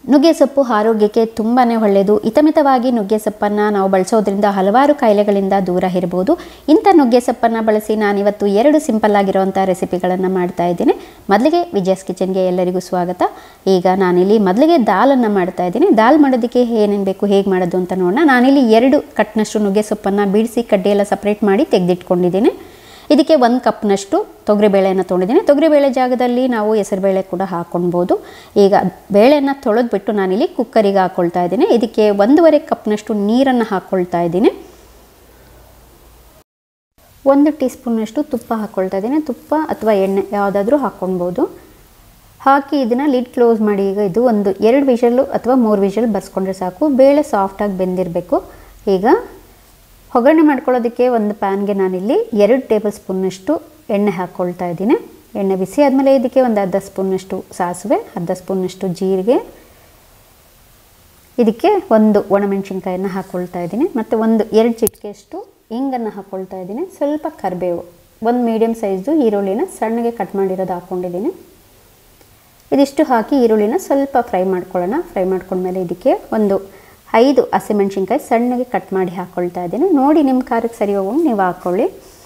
ನುಗ್ಗೆ ಸೊಪ್ಪು ಆರೋಗ್ಯಕ್ಕೆ ತುಂಬಾ ಒಳ್ಳೆಯದು ಹಿತಮಿತವಾಗಿ ನುಗ್ಗೆ ಸೊಪ್ಪನ್ನು ನಾವು ಬಳಸೋದ್ರಿಂದ ಹಲವಾರು ಕಾಯಿಲೆಗಳಿಂದ ದೂರ ಇರಬಹುದು ಇಂಥ ನುಗ್ಗೆ ಸೊಪ್ಪನ್ನು ಬಳಸಿ ನಾನಿವತ್ತು ಎರಡು ಸಿಂಪಲ್ ಆಗಿರುವಂಥ ರೆಸಿಪಿಗಳನ್ನು ಮಾಡ್ತಾ ಇದ್ದೀನಿ ಮೊದಲಿಗೆ ವಿಜಯಸ್ ಕಿಚನ್ಗೆ ಎಲ್ಲರಿಗೂ ಸ್ವಾಗತ ಈಗ ನಾನಿಲ್ಲಿ ಮೊದಲಿಗೆ ದಾಲನ್ನು ಮಾಡ್ತಾ ಇದ್ದೀನಿ ದಾಲ್ ಮಾಡೋದಕ್ಕೆ ಏನೇನು ಬೇಕು ಹೇಗೆ ಮಾಡೋದು ಅಂತ ನೋಡೋಣ ನಾನಿಲ್ಲಿ ಎರಡು ಕಟ್ನಷ್ಟು ನುಗ್ಗೆ ಸೊಪ್ಪನ್ನು ಬಿಡಿಸಿ ಕಡ್ಡಿಯೆಲ್ಲ ಸಪ್ರೇಟ್ ಮಾಡಿ ತೆಗೆದಿಟ್ಕೊಂಡಿದ್ದೀನಿ ಇದಕ್ಕೆ ಒಂದು ಕಪ್ನಷ್ಟು ತೊಗರಿಬೇಳೆಯನ್ನು ತೊಗೊಂಡಿದ್ದೀನಿ ತೊಗರಿಬೇಳೆ ಜಾಗದಲ್ಲಿ ನಾವು ಹೆಸರುಬೇಳೆ ಕೂಡ ಹಾಕ್ಕೊಳ್ಬೋದು ಈಗ ಬೇಳೆಯನ್ನು ತೊಳೆದ್ಬಿಟ್ಟು ನಾನಿಲ್ಲಿ ಕುಕ್ಕರಿಗೆ ಹಾಕ್ಕೊಳ್ತಾ ಇದ್ದೀನಿ ಇದಕ್ಕೆ ಒಂದೂವರೆ ಕಪ್ನಷ್ಟು ನೀರನ್ನು ಹಾಕ್ಕೊಳ್ತಾ ಇದ್ದೀನಿ ಒಂದು ಟೀ ಸ್ಪೂನ್ನಷ್ಟು ತುಪ್ಪ ಹಾಕ್ಕೊಳ್ತಾ ಇದ್ದೀನಿ ತುಪ್ಪ ಅಥವಾ ಎಣ್ಣೆ ಯಾವುದಾದ್ರೂ ಹಾಕ್ಕೊಳ್ಬೋದು ಹಾಕಿ ಇದನ್ನು ಲಿಡ್ ಕ್ಲೋಸ್ ಮಾಡಿ ಈಗ ಇದು ಒಂದು ಎರಡು ವಿಷಲ್ಲು ಅಥವಾ ಮೂರು ವಿಷಲ್ ಬರ್ಸ್ಕೊಂಡ್ರೆ ಸಾಕು ಬೇಳೆ ಸಾಫ್ಟಾಗಿ ಬೆಂದಿರಬೇಕು ಈಗ ಒಗ್ಗರಣೆ ಮಾಡ್ಕೊಳ್ಳೋದಕ್ಕೆ ಒಂದು ಪ್ಯಾನ್ಗೆ ನಾನಿಲ್ಲಿ ಎರಡು ಟೇಬಲ್ ಸ್ಪೂನ್ನಷ್ಟು ಎಣ್ಣೆ ಹಾಕ್ಕೊಳ್ತಾ ಇದ್ದೀನಿ ಎಣ್ಣೆ ಬಿಸಿ ಆದಮೇಲೆ ಇದಕ್ಕೆ ಒಂದು ಅರ್ಧ ಸ್ಪೂನ್ನಷ್ಟು ಸಾಸಿವೆ ಅರ್ಧ ಸ್ಪೂನ್ನಷ್ಟು ಜೀರಿಗೆ ಇದಕ್ಕೆ ಒಂದು ಒಣಮೆಣಸಿನ್ಕಾಯನ್ನು ಹಾಕ್ಕೊಳ್ತಾ ಇದ್ದೀನಿ ಮತ್ತು ಒಂದು ಎರಡು ಚಿಟಿಕೆಯಷ್ಟು ಹಿಂಗನ್ನು ಹಾಕ್ಕೊಳ್ತಾ ಇದ್ದೀನಿ ಸ್ವಲ್ಪ ಕರಿಬೇವು ಒಂದು ಮೀಡಿಯಮ್ ಸೈಜ್ದು ಈರುಳ್ಳಿನ ಸಣ್ಣಗೆ ಕಟ್ ಮಾಡಿರೋದು ಹಾಕ್ಕೊಂಡಿದ್ದೀನಿ ಇದಿಷ್ಟು ಹಾಕಿ ಈರುಳ್ಳಿನ ಸ್ವಲ್ಪ ಫ್ರೈ ಮಾಡ್ಕೊಳ್ಳೋಣ ಫ್ರೈ ಮಾಡ್ಕೊಂಡ್ಮೇಲೆ ಇದಕ್ಕೆ ಒಂದು ಐದು ಹಸಿಮೆಣ್ಸಿನ್ಕಾಯಿ ಸಣ್ಣಗೆ ಕಟ್ ಮಾಡಿ ಹಾಕ್ಕೊಳ್ತಾ ಇದ್ದೀನಿ ನೋಡಿ ನಿಮ್ಮ ಖಾರಕ್ಕೆ ಸರಿ ಹೋಗೋಂಗೆ ನೀವು ಹಾಕ್ಕೊಳ್ಳಿ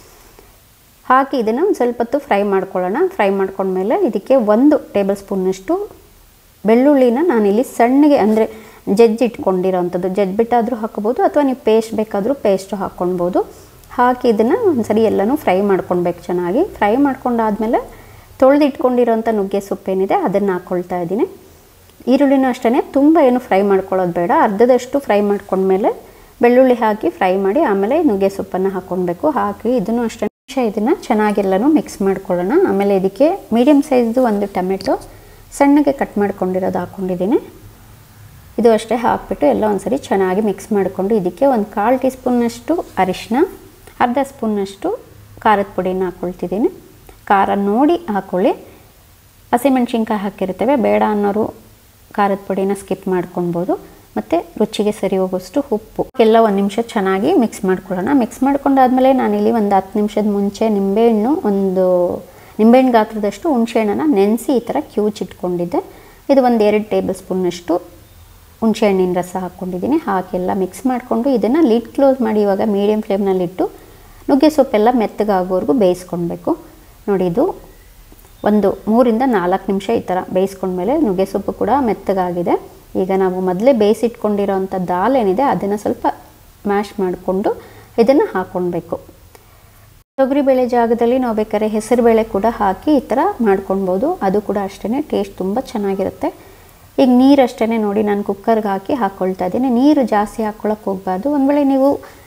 ಹಾಕಿ ಇದನ್ನು ಒಂದು ಸ್ವಲ್ಪ ಹೊತ್ತು ಫ್ರೈ ಮಾಡ್ಕೊಳ್ಳೋಣ ಫ್ರೈ ಮಾಡ್ಕೊಂಡ್ಮೇಲೆ ಇದಕ್ಕೆ ಒಂದು ಟೇಬಲ್ ಸ್ಪೂನ್ನಷ್ಟು ಬೆಳ್ಳುಳ್ಳಿನ ನಾನಿಲ್ಲಿ ಸಣ್ಣಗೆ ಅಂದರೆ ಜಜ್ಜಿ ಇಟ್ಕೊಂಡಿರೋವಂಥದ್ದು ಜಜ್ಬಿಟ್ಟಾದರೂ ಹಾಕ್ಕೋಬೋದು ಅಥವಾ ನೀವು ಪೇಸ್ಟ್ ಬೇಕಾದರೂ ಪೇಸ್ಟು ಹಾಕ್ಕೊಳ್ಬೋದು ಹಾಕಿ ಇದನ್ನು ಒಂದ್ಸರಿ ಎಲ್ಲನೂ ಫ್ರೈ ಮಾಡ್ಕೊಳ್ಬೇಕು ಚೆನ್ನಾಗಿ ಫ್ರೈ ಮಾಡ್ಕೊಂಡಾದಮೇಲೆ ತೊಳೆದು ಇಟ್ಕೊಂಡಿರೋಂಥ ನುಗ್ಗೆ ಸೊಪ್ಪೇನಿದೆ ಅದನ್ನು ಹಾಕ್ಕೊಳ್ತಾ ಇದ್ದೀನಿ ಈರುಳ್ಳಿನೂ ಅಷ್ಟೇ ತುಂಬ ಏನು ಫ್ರೈ ಮಾಡ್ಕೊಳ್ಳೋದು ಬೇಡ ಅರ್ಧದಷ್ಟು ಫ್ರೈ ಮಾಡ್ಕೊಂಡ್ಮೇಲೆ ಬೆಳ್ಳುಳ್ಳಿ ಹಾಕಿ ಫ್ರೈ ಮಾಡಿ ಆಮೇಲೆ ನುಗ್ಗೆ ಸೊಪ್ಪನ್ನು ಹಾಕ್ಕೊಳ್ಬೇಕು ಹಾಕಿ ಇದನ್ನು ಅಷ್ಟೇ ಇದನ್ನು ಚೆನ್ನಾಗೆಲ್ಲನೂ ಮಿಕ್ಸ್ ಮಾಡ್ಕೊಳ್ಳೋಣ ಆಮೇಲೆ ಇದಕ್ಕೆ ಮೀಡಿಯಮ್ ಸೈಜ್ದು ಒಂದು ಟೊಮೆಟೊ ಸಣ್ಣಗೆ ಕಟ್ ಮಾಡ್ಕೊಂಡಿರೋದು ಹಾಕ್ಕೊಂಡಿದ್ದೀನಿ ಇದು ಅಷ್ಟೇ ಹಾಕ್ಬಿಟ್ಟು ಎಲ್ಲ ಒಂದ್ಸರಿ ಚೆನ್ನಾಗಿ ಮಿಕ್ಸ್ ಮಾಡಿಕೊಂಡು ಇದಕ್ಕೆ ಒಂದು ಕಾಲು ಟೀ ಸ್ಪೂನ್ನಷ್ಟು ಅರಿಶಿನ ಅರ್ಧ ಸ್ಪೂನ್ನಷ್ಟು ಖಾರದ ಪುಡಿನ ಹಾಕ್ಕೊಳ್ತಿದ್ದೀನಿ ಖಾರ ನೋಡಿ ಹಾಕ್ಕೊಳ್ಳಿ ಹಸಿಮೆಣ್ಸಿನ್ಕಾಯಿ ಹಾಕಿರ್ತೇವೆ ಬೇಡ ಅನ್ನೋರು ಖಾರದ ಪುಡಿನ ಸ್ಕಿಪ್ ಮಾಡ್ಕೊಳ್ಬೋದು ಮತ್ತು ರುಚಿಗೆ ಸರಿ ಹೋಗೋಷ್ಟು ಉಪ್ಪು ಎಲ್ಲ ಒಂದು ನಿಮಿಷ ಚೆನ್ನಾಗಿ ಮಿಕ್ಸ್ ಮಾಡ್ಕೊಳ್ಳೋಣ ಮಿಕ್ಸ್ ಮಾಡ್ಕೊಂಡಾದ್ಮೇಲೆ ನಾನಿಲ್ಲಿ ಒಂದು ಹತ್ತು ನಿಮಿಷದ ಮುಂಚೆ ನಿಂಬೆಹಣ್ಣು ಒಂದು ನಿಂಬೆಹಣ್ಣು ಗಾತ್ರದಷ್ಟು ಹುಣಸೆಹಣ್ಣನ್ನು ನೆನೆಸಿ ಈ ಥರ ಕ್ಯೂಚಿಟ್ಕೊಂಡಿದ್ದೆ ಇದು ಒಂದು ಎರಡು ಟೇಬಲ್ ಸ್ಪೂನ್ನಷ್ಟು ಹುಣಸೆಹಣ್ಣಿನ ರಸ ಹಾಕ್ಕೊಂಡಿದ್ದೀನಿ ಹಾಕಿ ಎಲ್ಲ ಮಿಕ್ಸ್ ಮಾಡಿಕೊಂಡು ಇದನ್ನು ಲಿಡ್ ಕ್ಲೋಸ್ ಮಾಡಿ ಇವಾಗ ಮೀಡಿಯಮ್ ಫ್ಲೇಮ್ನಲ್ಲಿಟ್ಟು ನುಗ್ಗೆ ಸೊಪ್ಪೆಲ್ಲ ಮೆತ್ತಗಾಗೋವರೆಗೂ ಬೇಯಿಸ್ಕೊಳ್ಬೇಕು ನೋಡಿ ಇದು ಒಂದು ಮೂರಿಂದ ನಾಲ್ಕು ನಿಮಿಷ ಈ ಥರ ಬೇಯಿಸ್ಕೊಂಡ್ಮೇಲೆ ನುಗ್ಗೆ ಸೊಪ್ಪು ಕೂಡ ಮೆತ್ತಗಾಗಿದೆ ಈಗ ನಾವು ಮೊದಲೇ ಬೇಯಿಸಿಟ್ಕೊಂಡಿರೋವಂಥ ದಾಲ್ ಏನಿದೆ ಅದನ್ನು ಸ್ವಲ್ಪ ಮ್ಯಾಶ್ ಮಾಡಿಕೊಂಡು ಇದನ್ನು ಹಾಕ್ಕೊಳ್ಬೇಕು ತೊಗರಿಬೇಳೆ ಜಾಗದಲ್ಲಿ ನಾವು ಬೇಕಾದ್ರೆ ಹೆಸರುಬೇಳೆ ಕೂಡ ಹಾಕಿ ಈ ಥರ ಮಾಡ್ಕೊಳ್ಬೋದು ಅದು ಕೂಡ ಅಷ್ಟೇ ಟೇಸ್ಟ್ ತುಂಬ ಚೆನ್ನಾಗಿರುತ್ತೆ ಈಗ ನೀರು ಅಷ್ಟೇ ನೋಡಿ ನಾನು ಕುಕ್ಕರ್ಗೆ ಹಾಕಿ ಹಾಕ್ಕೊಳ್ತಾ ಇದ್ದೀನಿ ನೀರು ಜಾಸ್ತಿ ಹಾಕ್ಕೊಳಕ್ಕೆ ಹೋಗಬಾರ್ದು ಒಂದು ವೇಳೆ ನೀವು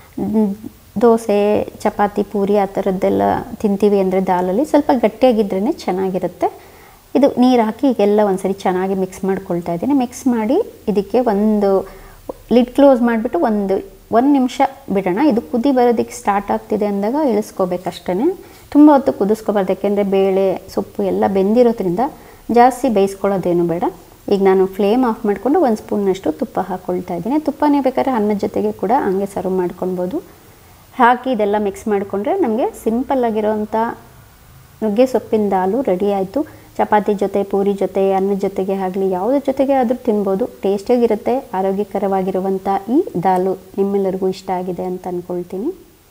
ದೋಸೆ ಚಪಾತಿ ಪೂರಿ ಆ ಥರದ್ದೆಲ್ಲ ತಿಂತೀವಿ ಅಂದರೆ ದಾಲಲ್ಲಿ ಸ್ವಲ್ಪ ಗಟ್ಟಿಯಾಗಿದ್ರೇ ಚೆನ್ನಾಗಿರುತ್ತೆ ಇದು ನೀರು ಹಾಕಿ ಈಗೆಲ್ಲ ಒಂದ್ಸರಿ ಚೆನ್ನಾಗಿ ಮಿಕ್ಸ್ ಮಾಡ್ಕೊಳ್ತಾ ಇದ್ದೀನಿ ಮಿಕ್ಸ್ ಮಾಡಿ ಇದಕ್ಕೆ ಒಂದು ಲಿಡ್ ಕ್ಲೋಸ್ ಮಾಡಿಬಿಟ್ಟು ಒಂದು ಒಂದು ನಿಮಿಷ ಬಿಡೋಣ ಇದು ಕುದಿ ಬರೋದಕ್ಕೆ ಸ್ಟಾರ್ಟ್ ಆಗ್ತಿದೆ ಅಂದಾಗ ಇಳಿಸ್ಕೋಬೇಕಷ್ಟೇ ತುಂಬ ಹೊತ್ತು ಕುದಿಸ್ಕೋಬಾರ್ದು ಯಾಕೆಂದರೆ ಬೇಳೆ ಸೊಪ್ಪು ಎಲ್ಲ ಬೆಂದಿರೋದ್ರಿಂದ ಜಾಸ್ತಿ ಬೇಯಿಸ್ಕೊಳ್ಳೋದೇನು ಬೇಡ ಈಗ ನಾನು ಫ್ಲೇಮ್ ಆಫ್ ಮಾಡಿಕೊಂಡು ಒಂದು ಸ್ಪೂನ್ನಷ್ಟು ತುಪ್ಪ ಹಾಕ್ಕೊಳ್ತಾ ಇದ್ದೀನಿ ತುಪ್ಪನೇ ಬೇಕಾದ್ರೆ ಅನ್ನದ ಜೊತೆಗೆ ಕೂಡ ಹಂಗೆ ಸರ್ವ್ ಮಾಡ್ಕೊಳ್ಬೋದು ಹಾಕಿ ಇದೆಲ್ಲ ಮಿಕ್ಸ್ ಮಾಡಿಕೊಂಡ್ರೆ ನಮಗೆ ಸಿಂಪಲ್ಲಾಗಿರೋವಂಥ ನುಗ್ಗೆ ಸೊಪ್ಪಿನ ದಾಲು ರೆಡಿ ಆಯಿತು ಚಪಾತಿ ಜೊತೆ ಪೂರಿ ಜೊತೆ ಅನ್ನದ ಜೊತೆಗೆ ಆಗಲಿ ಯಾವುದ್ರ ಜೊತೆಗೆ ಆದರೂ ತಿನ್ಬೋದು ಟೇಸ್ಟಿಯಾಗಿರುತ್ತೆ ಆರೋಗ್ಯಕರವಾಗಿರುವಂಥ ಈ ದಾಲು ನಿಮ್ಮೆಲ್ಲರಿಗೂ ಇಷ್ಟ ಆಗಿದೆ ಅಂತ ಅಂದ್ಕೊಳ್ತೀನಿ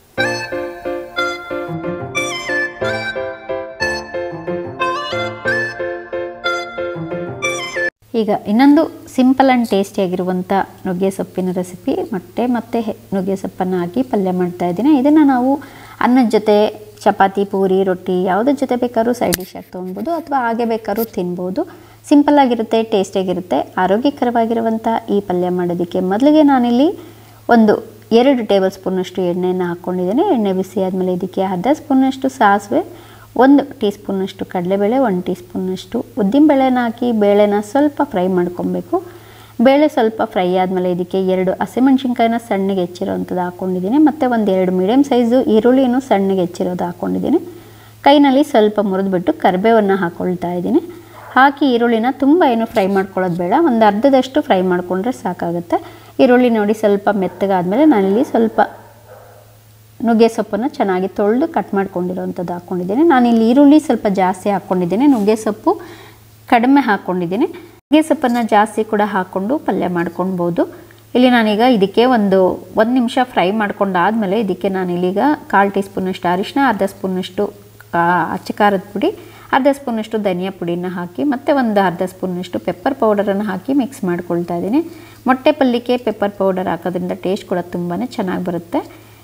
ಈಗ ಇನ್ನೊಂದು ಸಿಂಪಲ್ ಆ್ಯಂಡ್ ಟೇಸ್ಟಿಯಾಗಿರುವಂಥ ನುಗ್ಗೆ ಸೊಪ್ಪಿನ ರೆಸಿಪಿ ಮೊಟ್ಟೆ ಮತ್ತು ನುಗ್ಗೆ ಸೊಪ್ಪನ್ನು ಹಾಕಿ ಪಲ್ಯ ಮಾಡ್ತಾ ಇದ್ದೀನಿ ಇದನ್ನು ನಾವು ಅನ್ನದ ಜೊತೆ ಚಪಾತಿ ಪೂರಿ ರೊಟ್ಟಿ ಯಾವುದ್ರ ಜೊತೆ ಬೇಕಾದ್ರೂ ಸೈಡ್ ಡಿಶ್ ಆಗಿ ತೊಗೊಳ್ಬೋದು ಅಥವಾ ಹಾಗೆ ಬೇಕಾದ್ರೂ ತಿನ್ಬೋದು ಸಿಂಪಲ್ಲಾಗಿರುತ್ತೆ ಟೇಸ್ಟಿಯಾಗಿರುತ್ತೆ ಆರೋಗ್ಯಕರವಾಗಿರುವಂಥ ಈ ಪಲ್ಯ ಮಾಡೋದಕ್ಕೆ ಮೊದಲಿಗೆ ನಾನಿಲ್ಲಿ ಒಂದು ಎರಡು ಟೇಬಲ್ ಸ್ಪೂನಷ್ಟು ಎಣ್ಣೆಯನ್ನು ಹಾಕ್ಕೊಂಡಿದ್ದೀನಿ ಎಣ್ಣೆ ಬಿಸಿ ಆದಮೇಲೆ ಇದಕ್ಕೆ ಅರ್ಧ ಸ್ಪೂನಷ್ಟು ಸಾಸಿವೆ ಒಂದು ಟೀ ಸ್ಪೂನಷ್ಟು ಕಡಲೆಬೇಳೆ ಒಂದು ಟೀ ಸ್ಪೂನಷ್ಟು ಉದ್ದಿನಬೇಳೆನ ಹಾಕಿ ಬೇಳೆನ ಸ್ವಲ್ಪ ಫ್ರೈ ಮಾಡ್ಕೊಬೇಕು ಬೇಳೆ ಸ್ವಲ್ಪ ಫ್ರೈ ಆದಮೇಲೆ ಇದಕ್ಕೆ ಎರಡು ಹಸಿಮೆಣ್ಸಿನ್ಕಾಯಿನ ಸಣ್ಣಗೆ ಹೆಚ್ಚಿರೋವಂಥದ್ದು ಹಾಕ್ಕೊಂಡಿದ್ದೀನಿ ಮತ್ತು ಒಂದು ಎರಡು ಮೀಡಿಯಮ್ ಸೈಜು ಈರುಳ್ಳಿನೂ ಸಣ್ಣಗೆ ಹೆಚ್ಚಿರೋದು ಹಾಕ್ಕೊಂಡಿದ್ದೀನಿ ಕೈನಲ್ಲಿ ಸ್ವಲ್ಪ ಮುರಿದ್ಬಿಟ್ಟು ಕರಿಬೇವನ್ನು ಹಾಕ್ಕೊಳ್ತಾ ಇದ್ದೀನಿ ಹಾಕಿ ಈರುಳ್ಳಿನ ತುಂಬ ಏನು ಫ್ರೈ ಮಾಡ್ಕೊಳ್ಳೋದು ಬೇಡ ಒಂದು ಅರ್ಧದಷ್ಟು ಫ್ರೈ ಮಾಡಿಕೊಂಡ್ರೆ ಸಾಕಾಗುತ್ತೆ ಈರುಳ್ಳಿ ನೋಡಿ ಸ್ವಲ್ಪ ಮೆತ್ತಗಾದಮೇಲೆ ನಾನಿಲ್ಲಿ ಸ್ವಲ್ಪ ನುಗ್ಗೆ ಸೊಪ್ಪನ್ನು ಚೆನ್ನಾಗಿ ತೊಳೆದು ಕಟ್ ಮಾಡ್ಕೊಂಡಿರೋವಂಥದ್ದು ಹಾಕ್ಕೊಂಡಿದ್ದೀನಿ ನಾನಿಲ್ಲಿ ಈರುಳ್ಳಿ ಸ್ವಲ್ಪ ಜಾಸ್ತಿ ಹಾಕ್ಕೊಂಡಿದ್ದೀನಿ ನುಗ್ಗೆ ಸೊಪ್ಪು ಕಡಿಮೆ ಹಾಕ್ಕೊಂಡಿದ್ದೀನಿ ನುಗ್ಗೆ ಸೊಪ್ಪನ್ನು ಜಾಸ್ತಿ ಕೂಡ ಹಾಕ್ಕೊಂಡು ಪಲ್ಯ ಮಾಡ್ಕೊಳ್ಬೋದು ಇಲ್ಲಿ ನಾನೀಗ ಇದಕ್ಕೆ ಒಂದು ಒಂದು ನಿಮಿಷ ಫ್ರೈ ಮಾಡ್ಕೊಂಡಾದಮೇಲೆ ಇದಕ್ಕೆ ನಾನು ಇಲ್ಲಿಗ ಕಾಲು ಟೀ ಸ್ಪೂನಷ್ಟು ಅರಿಶಿನ ಅರ್ಧ ಸ್ಪೂನಷ್ಟು ಅಚ್ಚ ಖಾರದ ಪುಡಿ ಅರ್ಧ ಸ್ಪೂನಷ್ಟು ಧನಿಯಾ ಪುಡಿನ ಹಾಕಿ ಮತ್ತು ಒಂದು ಅರ್ಧ ಸ್ಪೂನಷ್ಟು ಪೆಪ್ಪರ್ ಪೌಡರನ್ನು ಹಾಕಿ ಮಿಕ್ಸ್ ಮಾಡ್ಕೊಳ್ತಾ ಇದ್ದೀನಿ ಮೊಟ್ಟೆ ಪಲ್ಯಕ್ಕೆ ಪೆಪ್ಪರ್ ಪೌಡರ್ ಹಾಕೋದ್ರಿಂದ ಟೇಸ್ಟ್ ಕೂಡ ತುಂಬಾ ಚೆನ್ನಾಗಿ ಬರುತ್ತೆ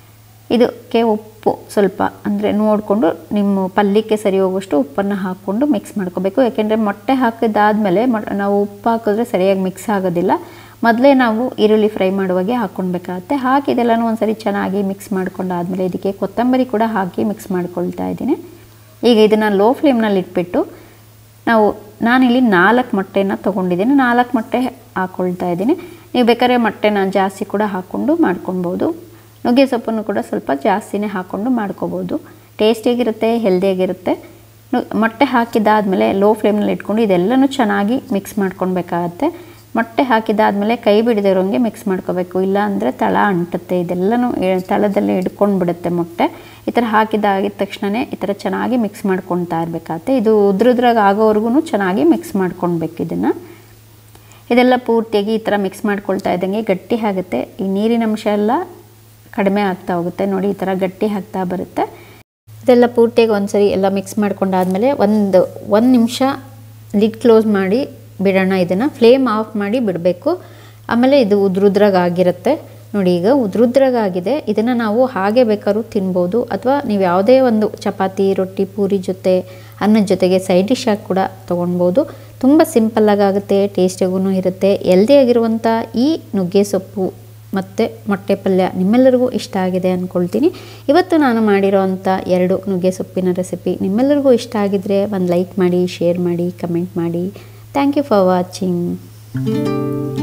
ಇದಕ್ಕೆ ಉಪ್ಪು ಸ್ವಲ್ಪ ಅಂದರೆ ನೋಡಿಕೊಂಡು ನಿಮ್ಮ ಪಲ್ಯಕ್ಕೆ ಸರಿ ಹೋಗುವಷ್ಟು ಉಪ್ಪನ್ನು ಹಾಕ್ಕೊಂಡು ಮಿಕ್ಸ್ ಮಾಡ್ಕೋಬೇಕು ಯಾಕೆಂದರೆ ಮೊಟ್ಟೆ ಹಾಕಿದಾದಮೇಲೆ ನಾವು ಉಪ್ಪು ಹಾಕಿದ್ರೆ ಸರಿಯಾಗಿ ಮಿಕ್ಸ್ ಆಗೋದಿಲ್ಲ ಮೊದಲೇ ನಾವು ಈರುಳ್ಳಿ ಫ್ರೈ ಮಾಡುವಾಗೆ ಹಾಕ್ಕೊಳ್ಬೇಕಾಗತ್ತೆ ಹಾಕಿ ಇದೆಲ್ಲನೂ ಒಂದ್ಸರಿ ಚೆನ್ನಾಗಿ ಮಿಕ್ಸ್ ಮಾಡ್ಕೊಂಡಾದಮೇಲೆ ಇದಕ್ಕೆ ಕೊತ್ತಂಬರಿ ಕೂಡ ಹಾಕಿ ಮಿಕ್ಸ್ ಮಾಡ್ಕೊಳ್ತಾ ಇದ್ದೀನಿ ಈಗ ಇದನ್ನು ಲೋ ಫ್ಲೇಮ್ನಲ್ಲಿ ಇಟ್ಬಿಟ್ಟು ನಾವು ನಾನಿಲ್ಲಿ ನಾಲ್ಕು ಮೊಟ್ಟೆನ ತೊಗೊಂಡಿದ್ದೀನಿ ನಾಲ್ಕು ಮೊಟ್ಟೆ ಹಾಕ್ಕೊಳ್ತಾ ಇದ್ದೀನಿ ನೀವು ಬೇಕಾದ್ರೆ ಮೊಟ್ಟೆನ ಜಾಸ್ತಿ ಕೂಡ ಹಾಕ್ಕೊಂಡು ಮಾಡ್ಕೊಳ್ಬೋದು ನುಗ್ಗೆ ಸೊಪ್ಪನ್ನು ಕೂಡ ಸ್ವಲ್ಪ ಜಾಸ್ತಿನೇ ಹಾಕ್ಕೊಂಡು ಮಾಡ್ಕೋಬೋದು ಟೇಸ್ಟಿಯಾಗಿರುತ್ತೆ ಹೆಲ್ದಿಯಾಗಿರುತ್ತೆ ನು ಮೊಟ್ಟೆ ಹಾಕಿದಾದಮೇಲೆ ಲೋ ಫ್ಲೇಮ್ನಲ್ಲಿ ಇಟ್ಕೊಂಡು ಇದೆಲ್ಲನೂ ಚೆನ್ನಾಗಿ ಮಿಕ್ಸ್ ಮಾಡ್ಕೊಳ್ಬೇಕಾಗತ್ತೆ ಮೊಟ್ಟೆ ಹಾಕಿದಾದಮೇಲೆ ಕೈ ಬಿಡದಿರೋಂಗೆ ಮಿಕ್ಸ್ ಮಾಡ್ಕೋಬೇಕು ಇಲ್ಲ ಅಂದರೆ ತಳ ಅಂಟುತ್ತೆ ಇದೆಲ್ಲನೂ ಎ- ತಳದಲ್ಲಿ ಹಿಡ್ಕೊಂಡು ಬಿಡುತ್ತೆ ಮೊಟ್ಟೆ ಈ ಥರ ಹಾಕಿದಾಗಿದ ತಕ್ಷಣವೇ ಈ ಥರ ಚೆನ್ನಾಗಿ ಮಿಕ್ಸ್ ಮಾಡ್ಕೊಳ್ತಾ ಇರಬೇಕಾಗತ್ತೆ ಇದು ಉದ್ರುದ್ರಾಗ ಆಗೋವರೆಗೂ ಚೆನ್ನಾಗಿ ಮಿಕ್ಸ್ ಮಾಡ್ಕೊಳ್ಬೇಕು ಇದನ್ನು ಇದೆಲ್ಲ ಪೂರ್ತಿಯಾಗಿ ಈ ಥರ ಮಿಕ್ಸ್ ಮಾಡ್ಕೊಳ್ತಾ ಇದ್ದಂಗೆ ಗಟ್ಟಿ ಆಗುತ್ತೆ ಈ ನೀರಿನ ಅಂಶ ಎಲ್ಲ ಕಡಿಮೆ ಆಗ್ತಾ ಹೋಗುತ್ತೆ ನೋಡಿ ಈ ಥರ ಗಟ್ಟಿ ಆಗ್ತಾ ಬರುತ್ತೆ ಇದೆಲ್ಲ ಪೂರ್ತಿಯಾಗಿ ಒಂದ್ಸರಿ ಎಲ್ಲ ಮಿಕ್ಸ್ ಮಾಡ್ಕೊಂಡಾದ್ಮೇಲೆ ಒಂದು ಒಂದು ನಿಮಿಷ ಲಿಡ್ ಕ್ಲೋಸ್ ಮಾಡಿ ಬಿಡೋಣ ಇದನ್ನು ಫ್ಲೇಮ್ ಆಫ್ ಮಾಡಿ ಬಿಡಬೇಕು ಆಮೇಲೆ ಇದು ಉದ್ರುದ್ರಾಗ ಆಗಿರುತ್ತೆ ನೋಡಿ ಈಗ ಉದ್ರುದ್ರಾಗ ಆಗಿದೆ ಇದನ್ನು ನಾವು ಹಾಗೆ ಬೇಕಾದ್ರೂ ತಿನ್ಬೋದು ಅಥವಾ ನೀವು ಯಾವುದೇ ಒಂದು ಚಪಾತಿ ರೊಟ್ಟಿ ಪೂರಿ ಜೊತೆ ಅನ್ನದ ಜೊತೆಗೆ ಸೈಡ್ ಡಿಶ್ ಆಗಿ ಕೂಡ ತೊಗೊಳ್ಬೋದು ತುಂಬ ಸಿಂಪಲ್ಲಾಗಿ ಆಗುತ್ತೆ ಟೇಸ್ಟಿಯಾಗೂ ಇರುತ್ತೆ ಹೆಲ್ದಿಯಾಗಿರುವಂಥ ಈ ನುಗ್ಗೆ ಸೊಪ್ಪು ಮತ್ತು ಮೊಟ್ಟೆ ಪಲ್ಯ ನಿಮ್ಮೆಲ್ಲರಿಗೂ ಇಷ್ಟ ಆಗಿದೆ ಅಂದ್ಕೊಳ್ತೀನಿ ಇವತ್ತು ನಾನು ಮಾಡಿರೋ ಅಂಥ ಎರಡು ನುಗ್ಗೆ ಸೊಪ್ಪಿನ ರೆಸಿಪಿ ನಿಮ್ಮೆಲ್ಲರಿಗೂ ಇಷ್ಟ ಆಗಿದ್ದರೆ ಒಂದು ಲೈಕ್ ಮಾಡಿ ಶೇರ್ ಮಾಡಿ ಕಮೆಂಟ್ ಮಾಡಿ ಥ್ಯಾಂಕ್ ಯು ಫಾರ್ ವಾಚಿಂಗ್